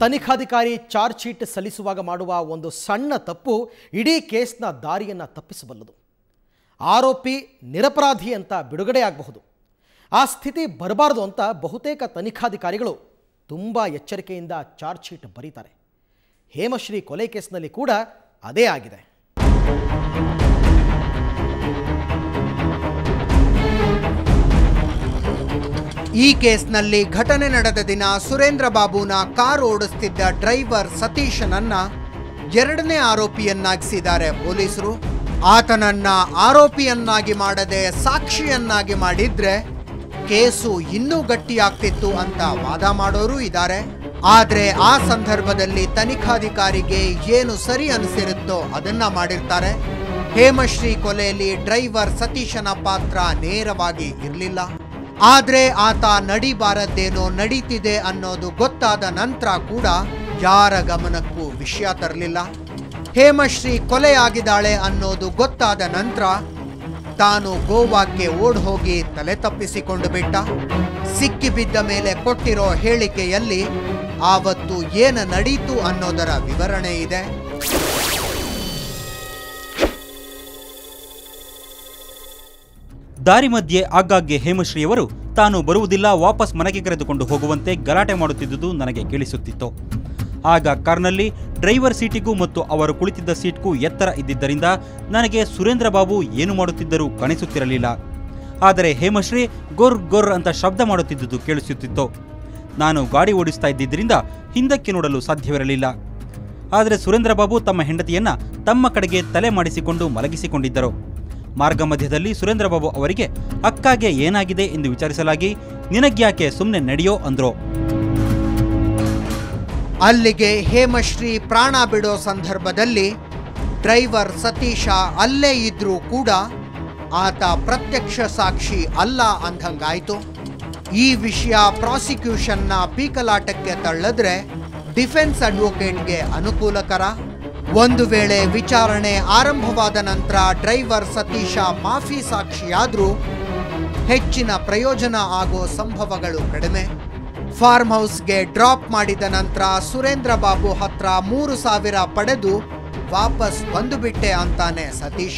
ತನಿಖಾಧಿಕಾರಿ charge sheet ಸಲ್ಲಿಸುವಾಗ ಮಾಡುವ ಒಂದು ಸಣ್ಣ ತಪ್ಪು ಇಡೀ ಕೇಸ್ನ ದಾರಿಯನ್ನು ತಪ್ಪಿಸಬಲ್ಲದು ಆರೋಪಿ ನಿರಪರಾಧಿ ಅಂತ ಬಿಡುಗಡೆಯಾಗಬಹುದು ಆ ಸ್ಥಿತಿ ಬರಬಾರದು ಅಂತ ಬಹುತೇಕ ತನಿಖಾಧಿಕಾರಿಗಳು ತುಂಬ ಎಚ್ಚರಿಕೆಯಿಂದ ಚಾರ್ಜ್ ಶೀಟ್ ಬರೀತಾರೆ ಹೇಮಶ್ರೀ ಕೊಲೆ ಕೇಸ್ನಲ್ಲಿ ಕೂಡ ಅದೇ ಆಗಿದೆ ಈ ಕೇಸ್ನಲ್ಲಿ ಘಟನೆ ನಡೆದ ದಿನ ಸುರೇಂದ್ರ ಬಾಬುನ ಕಾರು ಓಡಿಸ್ತಿದ್ದ ಡ್ರೈವರ್ ಸತೀಶನನ್ನ ಎರಡನೇ ಆರೋಪಿಯನ್ನಾಗಿಸಿದ್ದಾರೆ ಪೊಲೀಸರು ಆತನನ್ನ ಆರೋಪಿಯನ್ನಾಗಿ ಮಾಡದೆ ಸಾಕ್ಷಿಯನ್ನಾಗಿ ಮಾಡಿದ್ರೆ ಕೇಸು ಇನ್ನೂ ಗಟ್ಟಿಯಾಗ್ತಿತ್ತು ಅಂತ ವಾದ ಮಾಡೋರು ಇದ್ದಾರೆ ಆದ್ರೆ ಆ ಸಂದರ್ಭದಲ್ಲಿ ತನಿಖಾಧಿಕಾರಿಗೆ ಏನು ಸರಿ ಅನಿಸಿರುತ್ತೋ ಅದನ್ನ ಮಾಡಿರ್ತಾರೆ ಹೇಮಶ್ರೀ ಕೊಲೆಯಲ್ಲಿ ಡ್ರೈವರ್ ಸತೀಶನ ಪಾತ್ರ ನೇರವಾಗಿ ಇರಲಿಲ್ಲ ಆದ್ರೆ ಆತ ನಡಿಬಾರದ್ದೇನೋ ನಡೀತಿದೆ ಅನ್ನೋದು ಗೊತ್ತಾದ ನಂತರ ಕೂಡ ಯಾರ ಗಮನಕ್ಕೂ ವಿಷಯ ತರಲಿಲ್ಲ ಹೇಮಶ್ರೀ ಕೊಲೆಯಾಗಿದ್ದಾಳೆ ಅನ್ನೋದು ಗೊತ್ತಾದ ನಂತರ ತಾನು ಗೋವಾಕ್ಕೆ ಓಡ್ ಹೋಗಿ ತಲೆ ತಪ್ಪಿಸಿಕೊಂಡು ಬಿಟ್ಟ ಸಿಕ್ಕಿಬಿದ್ದ ಮೇಲೆ ಕೊಟ್ಟಿರೋ ಹೇಳಿಕೆಯಲ್ಲಿ ಆವತ್ತು ಏನ ನಡೀತು ಅನ್ನೋದರ ವಿವರಣೆ ಇದೆ ದಾರಿ ಮಧ್ಯೆ ಆಗಾಗ್ಗೆ ಹೇಮಶ್ರೀಯವರು ತಾನು ಬರುವುದಿಲ್ಲ ವಾಪಸ್ ಮನೆಗೆ ಕರೆದುಕೊಂಡು ಹೋಗುವಂತೆ ಗಲಾಟೆ ಮಾಡುತ್ತಿದ್ದುದು ನನಗೆ ಕೇಳಿಸುತ್ತಿತ್ತು ಆಗ ಕಾರ್ನಲ್ಲಿ ಡ್ರೈವರ್ ಸೀಟಿಗೂ ಮತ್ತು ಅವರು ಕುಳಿತಿದ್ದ ಸೀಟ್ಗೂ ಎತ್ತರ ಇದ್ದಿದ್ದರಿಂದ ನನಗೆ ಸುರೇಂದ್ರ ಬಾಬು ಏನು ಮಾಡುತ್ತಿದ್ದರೂ ಕಾಣಿಸುತ್ತಿರಲಿಲ್ಲ ಆದರೆ ಹೇಮಶ್ರೀ ಗೊರ್ ಗೊರ್ ಅಂತ ಶಬ್ದ ಮಾಡುತ್ತಿದ್ದುದು ಕೇಳಿಸುತ್ತಿತ್ತು ನಾನು ಗಾಡಿ ಓಡಿಸ್ತಾ ಇದ್ದಿದ್ದರಿಂದ ಹಿಂದಕ್ಕೆ ನೋಡಲು ಸಾಧ್ಯವಿರಲಿಲ್ಲ ಆದರೆ ಸುರೇಂದ್ರ ಬಾಬು ತಮ್ಮ ಹೆಂಡತಿಯನ್ನ ತಮ್ಮ ಕಡೆಗೆ ತಲೆ ಮಾಡಿಸಿಕೊಂಡು ಮಲಗಿಸಿಕೊಂಡಿದ್ದರು ಮಾರ್ಗ ಮಧ್ಯದಲ್ಲಿ ಸುರೇಂದ್ರ ಬಾಬು ಅವರಿಗೆ ಅಕ್ಕಾಗೆ ಏನಾಗಿದೆ ಎಂದು ವಿಚಾರಿಸಲಾಗಿ ನಿನಗ್ಯಾಕೆ ಸುಮ್ಮನೆ ನಡೆಯೋ ಅಂದ್ರು ಅಲ್ಲಿಗೆ ಹೇಮಶ್ರೀ ಪ್ರಾಣ ಬಿಡೋ ಸಂದರ್ಭದಲ್ಲಿ ಡ್ರೈವರ್ ಸತೀಶ ಅಲ್ಲೇ ಇದ್ರೂ ಕೂಡ ಆತ ಪ್ರತ್ಯಕ್ಷ ಸಾಕ್ಷಿ ಅಲ್ಲ ಅಂದಂಗಾಯ್ತು ಈ ವಿಷಯ ಪ್ರಾಸಿಕ್ಯೂಷನ್ನ ಪೀಕಲಾಟಕ್ಕೆ ತಳ್ಳದ್ರೆ ಡಿಫೆನ್ಸ್ ಅಡ್ವೊಕೇಟ್ಗೆ ಅನುಕೂಲಕರ ಒಂದು ವೇಳೆ ವಿಚಾರಣೆ ಆರಂಭವಾದ ನಂತರ ಡ್ರೈವರ್ ಸತೀಶ ಮಾಫಿ ಸಾಕ್ಷಿಯಾದ್ರೂ ಹೆಚ್ಚಿನ ಪ್ರಯೋಜನ ಆಗೋ ಸಂಭವಗಳು ಕಡಿಮೆ ಫಾರ್ಮ್ ಹೌಸ್ಗೆ ಡ್ರಾಪ್ ಮಾಡಿದ ನಂತರ ಸುರೇಂದ್ರ ಬಾಬು ಹತ್ರ ಮೂರು ಸಾವಿರ ಪಡೆದು ವಾಪಸ್ ಬಂದುಬಿಟ್ಟೆ ಅಂತಾನೆ ಸತೀಶ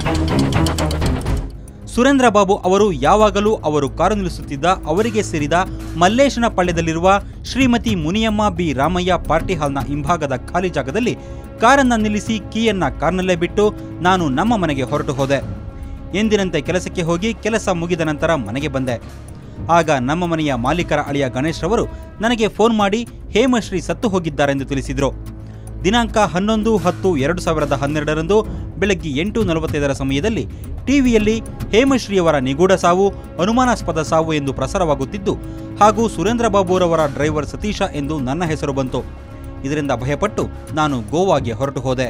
ಸುರೇಂದ್ರ ಬಾಬು ಅವರು ಯಾವಾಗಲೂ ಅವರು ಕಾರು ನಿಲ್ಲಿಸುತ್ತಿದ್ದ ಅವರಿಗೆ ಸೇರಿದ ಮಲ್ಲೇಶನ ಪಾಳ್ಯದಲ್ಲಿರುವ ಶ್ರೀಮತಿ ಮುನಿಯಮ್ಮ ಬಿ ರಾಮಯ್ಯ ಪಾರ್ಟಿ ಹಾಲ್ನ ಹಿಂಭಾಗದ ಖಾಲಿ ಜಾಗದಲ್ಲಿ ಕಾರನ್ನ ನಿಲ್ಲಿಸಿ ಕೀಯನ್ನ ಕಾರ್ನಲ್ಲೇ ಬಿಟ್ಟು ನಾನು ನಮ್ಮ ಮನೆಗೆ ಹೊರಟು ಹೋದೆ ಎಂದಿನಂತೆ ಕೆಲಸಕ್ಕೆ ಹೋಗಿ ಕೆಲಸ ಮುಗಿದ ನಂತರ ಮನೆಗೆ ಬಂದೆ ಆಗ ನಮ್ಮ ಮನೆಯ ಮಾಲೀಕರ ಅಳಿಯ ಗಣೇಶ್ ರವರು ನನಗೆ ಫೋನ್ ಮಾಡಿ ಹೇಮಶ್ರೀ ಸತ್ತು ಹೋಗಿದ್ದಾರೆಂದು ತಿಳಿಸಿದರು ದಿನಾಂಕ ಹನ್ನೊಂದು ಹತ್ತು ಎರಡು ಸಾವಿರದ ಹನ್ನೆರಡರಂದು ಬೆಳಗ್ಗೆ ಎಂಟು ನಲವತ್ತೈದರ ಸಮಯದಲ್ಲಿ ಟಿವಿಯಲ್ಲಿ ಹೇಮಶ್ರೀಯವರ ನಿಗೂಢ ಸಾವು ಅನುಮಾನಾಸ್ಪದ ಸಾವು ಎಂದು ಪ್ರಸಾರವಾಗುತ್ತಿದ್ದು ಹಾಗೂ ಸುರೇಂದ್ರ ಬಾಬುರವರ ಡ್ರೈವರ್ ಸತೀಶ ಎಂದು ನನ್ನ ಹೆಸರು ಬಂತು ಇದರಿಂದ ಭಯಪಟ್ಟು ನಾನು ಗೋವಾಗೆ ಹೊರಟು ಹೋದೆ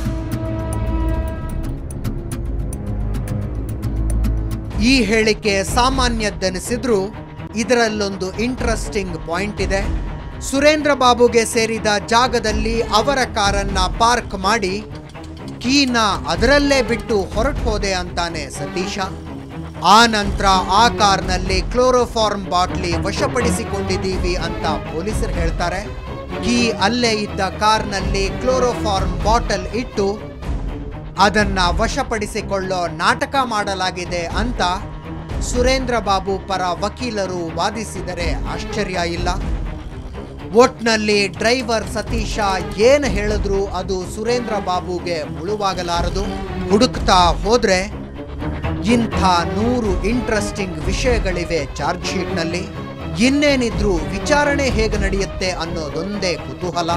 ಈ ಹೇಳಿಕೆ ಸಾಮಾನ್ಯದ್ದೆನಿಸಿದ್ರೂ ಇದರಲ್ಲೊಂದು ಇಂಟ್ರೆಸ್ಟಿಂಗ್ ಪಾಯಿಂಟ್ ಇದೆ ಸುರೇಂದ್ರ ಬಾಬುಗೆ ಸೇರಿದ ಜಾಗದಲ್ಲಿ ಅವರ ಕಾರನ್ನ ಪಾರ್ಕ್ ಮಾಡಿ ಕೀನ ಅದರಲ್ಲೇ ಬಿಟ್ಟು ಹೊರಟು ಹೋದೆ ಅಂತಾನೆ ಸತೀಶ ಆ ನಂತರ ಆ ಕಾರ್ನಲ್ಲಿ ಕ್ಲೋರೋಫಾರ್ಮ್ ಬಾಟ್ಲಿ ವಶಪಡಿಸಿಕೊಂಡಿದ್ದೀವಿ ಅಂತ ಪೊಲೀಸರು ಹೇಳ್ತಾರೆ ಕೀ ಅಲ್ಲೇ ಇದ್ದ ಕಾರ್ನಲ್ಲಿ ಕ್ಲೋರೋಫಾರ್ಮ್ ಬಾಟಲ್ ಇಟ್ಟು ಅದನ್ನ ವಶಪಡಿಸಿಕೊಳ್ಳೋ ನಾಟಕ ಮಾಡಲಾಗಿದೆ ಅಂತ ಸುರೇಂದ್ರ ಬಾಬು ಪರ ವಕೀಲರು ವಾದಿಸಿದರೆ ಆಶ್ಚರ್ಯ ಇಲ್ಲ ಒಟ್ನಲ್ಲಿ ಡ್ರೈವರ್ ಸತೀಶ ಏನು ಹೇಳಿದ್ರು ಅದು ಸುರೇಂದ್ರ ಬಾಬುಗೆ ಮುಳುವಾಗಲಾರದು ಹುಡುಕ್ತಾ ಹೋದ್ರೆ ಇಂಥ ನೂರು ಇಂಟ್ರೆಸ್ಟಿಂಗ್ ವಿಷಯಗಳಿವೆ ಚಾರ್ಜ್ ಶೀಟ್ನಲ್ಲಿ ಇನ್ನೇನಿದ್ರು ವಿಚಾರಣೆ ಹೇಗೆ ನಡೆಯುತ್ತೆ ಅನ್ನೋದೊಂದೇ ಕುತೂಹಲ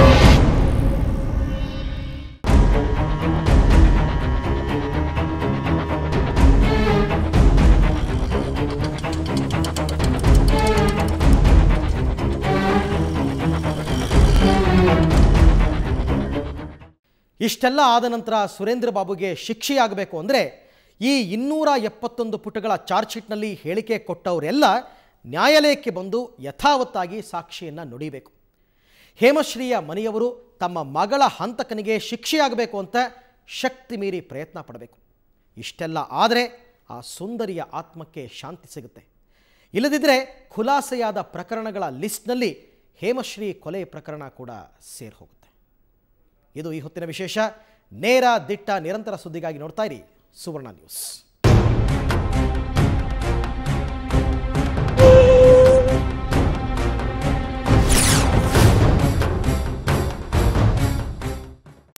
ಇಷ್ಟೆಲ್ಲ ಆದ ನಂತರ ಸುರೇಂದ್ರ ಬಾಬುಗೆ ಶಿಕ್ಷೆಯಾಗಬೇಕು ಅಂದರೆ ಈ ಇನ್ನೂರ ಎಪ್ಪತ್ತೊಂದು ಪುಟಗಳ ಚಾರ್ಜ್ ಶೀಟ್ನಲ್ಲಿ ಹೇಳಿಕೆ ಕೊಟ್ಟವರೆಲ್ಲ ನ್ಯಾಯಾಲಯಕ್ಕೆ ಬಂದು ಯಥಾವತ್ತಾಗಿ ಸಾಕ್ಷಿಯನ್ನು ನುಡಿಬೇಕು ಹೇಮಶ್ರೀಯ ಮನೆಯವರು ತಮ್ಮ ಮಗಳ ಹಂತಕನಿಗೆ ಶಿಕ್ಷೆಯಾಗಬೇಕು ಅಂತ ಶಕ್ತಿ ಮೀರಿ ಪ್ರಯತ್ನ ಪಡಬೇಕು ಇಷ್ಟೆಲ್ಲ ಆದರೆ ಆ ಸುಂದರಿಯ ಆತ್ಮಕ್ಕೆ ಶಾಂತಿ ಸಿಗುತ್ತೆ ಇಲ್ಲದಿದ್ದರೆ ಖುಲಾಸೆಯಾದ ಪ್ರಕರಣಗಳ ಲಿಸ್ಟ್ನಲ್ಲಿ ಹೇಮಶ್ರೀ ಕೊಲೆ ಪ್ರಕರಣ ಕೂಡ ಸೇರಿ ಹೋಗುತ್ತೆ ಇದು ಈ ಹೊತ್ತಿನ ವಿಶೇಷ ನೇರ ದಿಟ್ಟ ನಿರಂತರ ಸುದ್ದಿಗಾಗಿ ನೋಡ್ತಾ ಇರಿ ಸುವರ್ಣ ನ್ಯೂಸ್